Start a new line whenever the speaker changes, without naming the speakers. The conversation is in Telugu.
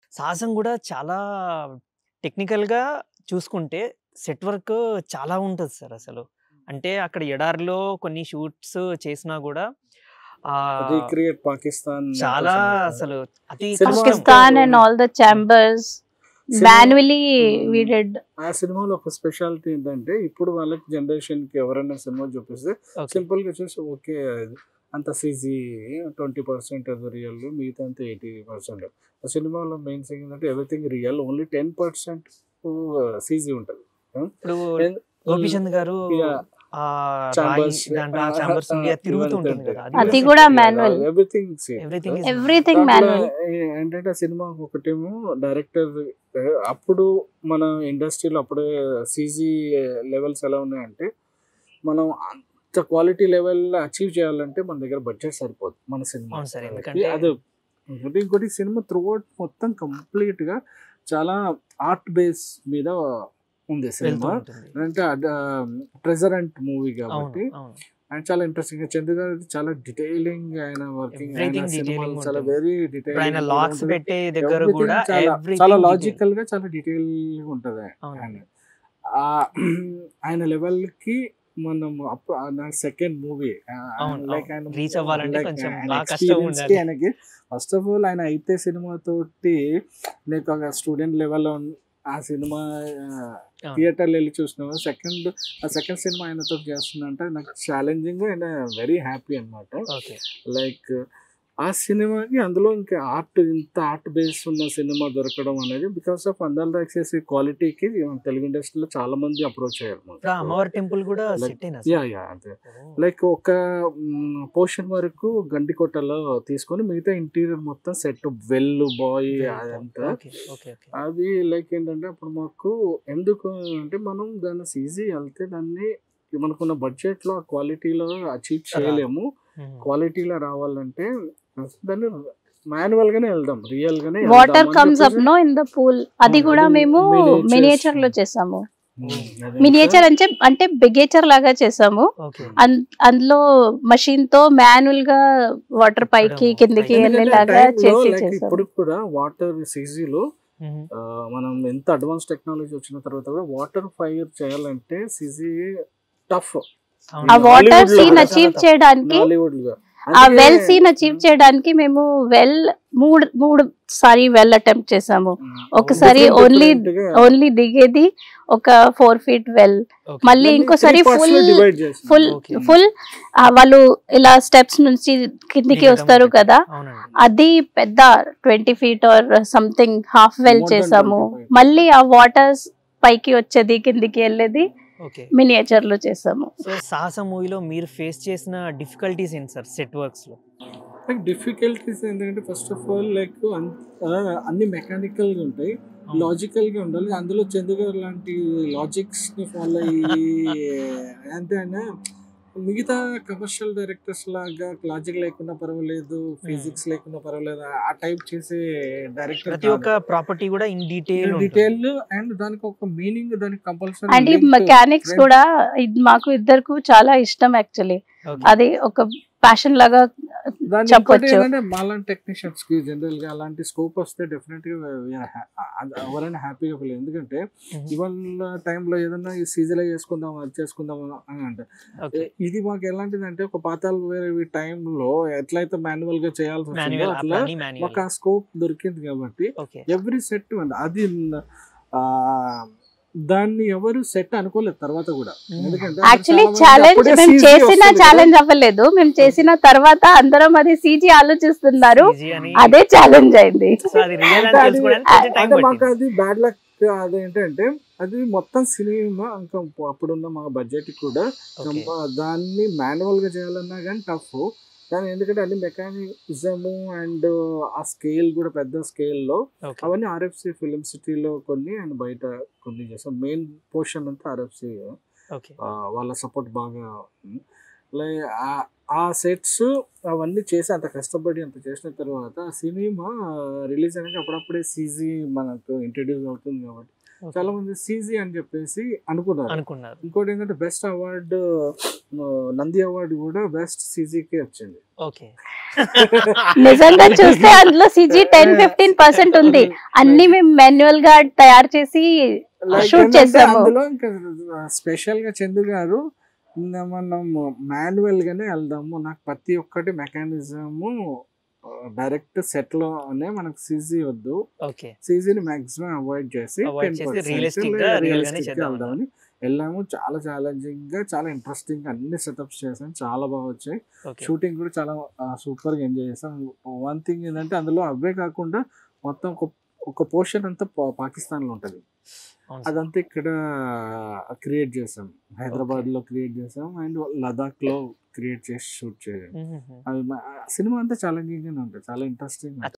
సాహసం కూడా చాలా టెక్నికల్‌గా చూసుకుంటే సెట్ వర్క్ చాలా ఉంటది సార్ అసలు. అంటే అక్కడ ఎడారిలో కొన్ని షూట్స్ చేసినా గూడా ఆహ్,
రీక్రియేట్ పాకిస్తాన్
చాలా
కోసం.
అసలు అతి
సినిమా
కష్టం.
Pakistan and all the chambers
సినిమా-
manually we
Hmm.
did.
ఆ సినిమాలో ఒక స్పెషాలిటీ ఏంటంటే ఇప్పుడు వాళ్ళకి జనరేషన్ కి ఎవరైనా సినిమా చూపిస్తే
ఓకే.
సింపుల్ గా చూసి ఓకే అంత సీజీ ట్వంటీ పర్సెంట్ అది రియల్ మిగతా అంతా ఎయిటీ పర్సెంట్ ఆ సినిమాలో మెయిన్ థింగ్ ఏంటంటే everything real only ten percent CG ఉంటుంది
ఇప్పుడు
And-
గోపీచంద్ గారు
Yeah.
ఆ రాయి
Chambers.
దాంట్లో ఆ చాంబర్స్ తిరుగుతూ ఉంటుంది కదా
అది కూడా manual.
Everything
everything
Everything manual.
ఏంటంటే ఆ సినిమా ఒకటేమో డైరెక్టర్ అప్పుడు మన ఇండస్ట్రీలో అప్పుడే సీజీ లెవెల్స్ ఎలా ఉన్నాయంటే మనం అంత క్వాలిటీ లెవెల్ అచీవ్ చేయాలంటే మన దగ్గర బడ్జెట్ సరిపోదు మన సినిమా
అవును సార్, ఎందుకంటే-
అది ఇంకోటి ఇంకోటి సినిమా త్రూ అవుట్ మొత్తం కంప్లీట్ గా చాలా ఆర్ట్ బేస్ మీద ఉంది
వెళ్తూ
సినిమా
ఉంటుంది
అంటే ట్రెజరెంట్ మూవీ కాబట్టి
అవును అవును
అండ్ చాలా ఇంట్రెస్టింగ్ చందు గారు చాలా డిటైలింగ్ ఆయన వర్కింగ్
Everything
ఆయన సినిమాలు
detailing
చాలా
ఉంటుంది.
వెరీ
ఇప్పుడు ఆయన
డిటైలింగ్
లాక్స్ పెట్టే దగ్గర
Everything
కూడా
చాలా
everything
చాలా
detail.
లాజికల్ గా చాలా డీటెయిల్ ఉంటది
అవును.
ఆయన ఆ- ఆయన లెవెల్ కి మనం సెకండ్ మూవీ
అవును,
లైక్
అవును.
ఆయన
Reach అవ్వాలంటే
like
కొంచెం
ఆయన
బాగా కష్టం
experience కి
ఉండాలి.
ఆయనకి ఫస్ట్ ఆఫ్ ఆల్ ఆయన అయితే సినిమా తోటి నీకు ఒక స్టూడెంట్ లెవెల్లో ఆ సినిమా థియేటర్లో వెళ్ళి చూసినాము సెకండ్ ఆ సెకండ్ సినిమా ఆయనతో చేస్తున్నంటే నాకు ఛాలెంజింగ్ అండ్ వెరీ హ్యాపీ అన్నమాట
ఓకే
లైక్ ఆ సినిమాకి అందులో ఇంకా ఆర్ట్ ఇంత ఆర్ట్ బేస్ ఉన్న సినిమా దొరకడం అనేది బికాస్ ఆఫ్ అందాల రాక్షసి క్వాలిటీకి తెలుగు ఇండస్ట్రీలో చాలా మంది అప్రోచ్ అయ్యారు
ఇప్పుడు ఆ అమ్మవారి టెంపుల్ కూడా
Like,
సెట్ అయినా
యా యా అదే లైక్ ఒక పోర్షన్ వరకు గండికోటలో తీసుకొని మిగతా ఇంటీరియర్ మొత్తం సెట్ వెల్ బాయ్ అదంతా
ఓకే ఓకే ఓకే
అది లైక్ ఏంటంటే అప్పుడు మాకు ఎందుకు అంటే మనం దాన్ని సీజీ వెళ్తే దాన్ని మనకున్న బడ్జెట్ లో క్వాలిటీలో అచీవ్ చేయలేము క్వాలిటీలో రావాలంటే దాన్ని మాన్యువల్ గానే వెళ్దాం రియల్ గానే
వాటర్
వెళ్దాం అని
కమ్స్ అప్
చెప్పేసి-
నో ఇన్ ద పూల్ అది
అవును,
కూడా
అది
మేము
miniatures.
మినియేచర్ లో చేసాము
ఉమ్, అదే
మినియేచర్ అంటే అంటే బిగేచర్ లాగా చేసాము
ఓకే
అన్- అందులో మషిన్ తో మాన్యువల్ గా వాటర్ పైకి కిందకి
ఎందుకంటే
వెళ్ళేలాగా
ఆ time లో
చేసి
like
చేసాము
ఇప్పుడు కూడా వాటర్ సీజీలో మనం ఎంత అడ్వాన్స్ టెక్నాలజీ వచ్చిన తర్వాత కూడా వాటర్ ఫైర్ చేయాలంటే సీజీ టఫ్
ఆ వాటర్
Hollywood లో
సీన్
కూడా
అచీవ్ చేయడానికి
హాలీవుడ్ గా
ఆ
అందుకే-
వెల్ సీన్ అచీవ్ చేయడానికి మేము వెల్ మూడు మూడు సారి వెల్ అటెంప్ట్ చేసాము
ఉమ్,
ఒకసారి
different
ఓన్లీ
different గా
ఓన్లీ దిగేది ఒక ఫోర్ ఫీట్ వెల్ మళ్ళీ
మళ్ళీ
ఇంకోసారి
three parts
ఫుల్
లో divide చేసాం.
Full
Okay.
ఫుల్ వాళ్ళు ఇలా స్టెప్స్ నుంచి కిందికి
దిగడం
వస్తారు
ఉంటుంది.
కదా
అవునండి
అది పెద్ద twenty feet or something half well
More than
చేసాము
25.
మళ్ళీ ఆ వాటర్స్ పైకి వచ్చేది కిందికి వెళ్ళేది
ఓకే
మినియేచర్ లో చేసాము
సో సాహసం మూవీలో మీరు ఫేస్ చేసిన డిఫికల్టీస్ ఏంటి సార్ సెట్ వర్క్స్ లో
లైక్ డిఫికల్టీస్ ఏంటంటే ఫస్ట్ ఆఫ్ ఆల్ లైక్ అన్ని మెకానికల్ గా ఉంటాయి లాజికల్ గా ఉండాలి అందులో చందుగారు లాంటి లాజిక్స్ ని ఫాలో అయ్యి అంతే అయినా మిగతా కమర్షియల్ డైరెక్టర్స్ లాగా లాజిక్ లేకుండా పర్వాలేదు ఫిజిక్స్ లేకుండా పర్వాలేదు ఆ టైప్ చేసే డైరెక్టర్
ప్రతి ఒక్క ప్రాపర్టీ కూడా ఇన్ డీటెయిల్
డీటెయిల్ అండ్ దానికి ఒక మీనింగ్ దానికి కంపల్సరీ
అండ్ ఈ మెకానిక్స్ కూడా ఇది మాకు ఇద్దరికి చాలా ఇష్టం యాక్చువల్లీ అది ఒక ప్యాషన్ లాగా
దాని
చెప్పొచ్చు.
ఇంకోటి ఏంటంటే మాలాంటి టెక్నీషియన్స్ కి జనరల్ గా అలాంటి స్కోప్ వస్తే డెఫినెట్ గా we are ha- అ- ఎవరైనా హ్యాపీగా ఫీల్ ఎందుకంటే ఇవాళ టైంలో ఏదన్నా ఈ సీజన్ చేసుకుందాం అది చేసుకుందాం అని అంటే
ఓకే
ఇది మాకు ఎలాంటిదంటే ఒక పాతాలు వేరే టైంలో ఎట్లయితే మాన్యువల్ గా చేయాల్సి వచ్చిందో
మాన్యువల్
అట్లా
అన్ని
మాకు
మాన్యువల్
ఆ స్కోప్ దొరికింది కాబట్టి
ఓకే
ఎవ్రీ సెట్ అది ఆ, దాన్ని ఎవరు సెట్ అనుకోలేదు తర్వాత కూడా
Hmm.
ఎందుకంటే
యాక్చువల్లీ
చాలా మంది
ఛాలెంజ్
అప్పుడే
మేము
CG
చేసిన
వస్తుంది కదా.
ఛాలెంజ్ అవ్వలేదు మేము చేసిన తర్వాత అందరం అది సీజీ ఆలోచిస్తున్నారు
Easy అని
అదే ఛాలెంజ్ అయింది
సో అది రియల్
అంటే
అని
అది-
తెలుసుకోవడానికి కొంచెం టైం
అంటే మాకు
పట్టింది
అది బ్యాడ్ లక్ అదేంటంటే అది మొత్తం సినిమా ఇంకా అప్పుడున్న మా బడ్జెట్ కూడా
ఓకే
కంప- దాన్ని మాన్యువల్ గా చేయాలన్నా కానీ టఫ్ కానీ ఎందుకంటే అన్ని మెకానిజము అండ్ ఆ స్కేల్ కూడా పెద్ద స్కేల్లో
ఓకే
అవన్నీ ఆర్ఎఫ్సి ఫిలిం సిటీలో కొన్ని అండ్ బయట కొన్ని చేస్తాం మెయిన్ పోర్షన్ అంతా ఆర్ఎఫ్సి
ఓకే
వాళ్ళ సపోర్ట్ బాగా ఉంది. లై- ఆ- ఆ సెట్స్ అవన్నీ చేసి అంత కష్టపడి అంత చేసిన తర్వాత ఆ సినిమా రిలీజ్ అయినాక అప్పుడప్పుడే సీజీ మనకు ఇంట్రడ్యూస్ అవుతుంది కాబట్టి చాలా మంది సీజీ అని చెప్పేసి అనుకున్నారు
అనుకున్నారు
ఇంకోటి ఏంటంటే బెస్ట్ అవార్డు నంది అవార్డు కూడా బెస్ట్ సీజీకే వచ్చింది
ఓకే
నిజంగా చూస్తే అందులో సిజీ టెన్ ఫిఫ్టీన్ పర్సెంట్ ఉంది అన్ని మేము మాన్యువల్ గా తయారు చేసి
Like
షూట్
ఏంటంటే
చేసాము
అందులో ఇంకా స్పెషల్ గా చందు గారు ఇంకా మనం మాన్యువల్ గానే వెళ్దాము నాకు ప్రతి ఒక్కటి మెకానిజము డైరెక్ట్ సెట్ లోనే మనకు సీజీ వద్దు
ఓకే
సీజీని మాక్సిమం అవాయిడ్ చేసి
Avoid చేసి
10%
realistic గా, real గానే
realistic గా
చేద్దాం
వెళ్దామని వెళ్ళాము చాలా ఛాలెంజింగ్ గా చాలా ఇంట్రెస్టింగ్ గా అన్ని సెటప్స్ చేసాం చాలా బాగా వచ్చాయి
ఓకే
షూటింగ్ కూడా చాలా సూపర్ గా ఎంజాయ్ చేసాం వన్ థింగ్ ఏంటంటే అందులో అవే కాకుండా మొత్తం ఒక ఒక పోర్షన్ అంతా పా- పాకిస్తాన్ లో ఉంటది
అవును సార్.
అదంతా ఇక్కడ క్రియేట్ చేసాం హైదరాబాద్ లో క్రియేట్ చేసాం అండ్ లదాఖ్ లో క్రియేట్ చేసి షూట్ చేసాం
మ్మ్.
అది సినిమా అంతా ఛాలెంజింగ్ గానే ఉంటుంది చాలా ఇంట్రెస్టింగ్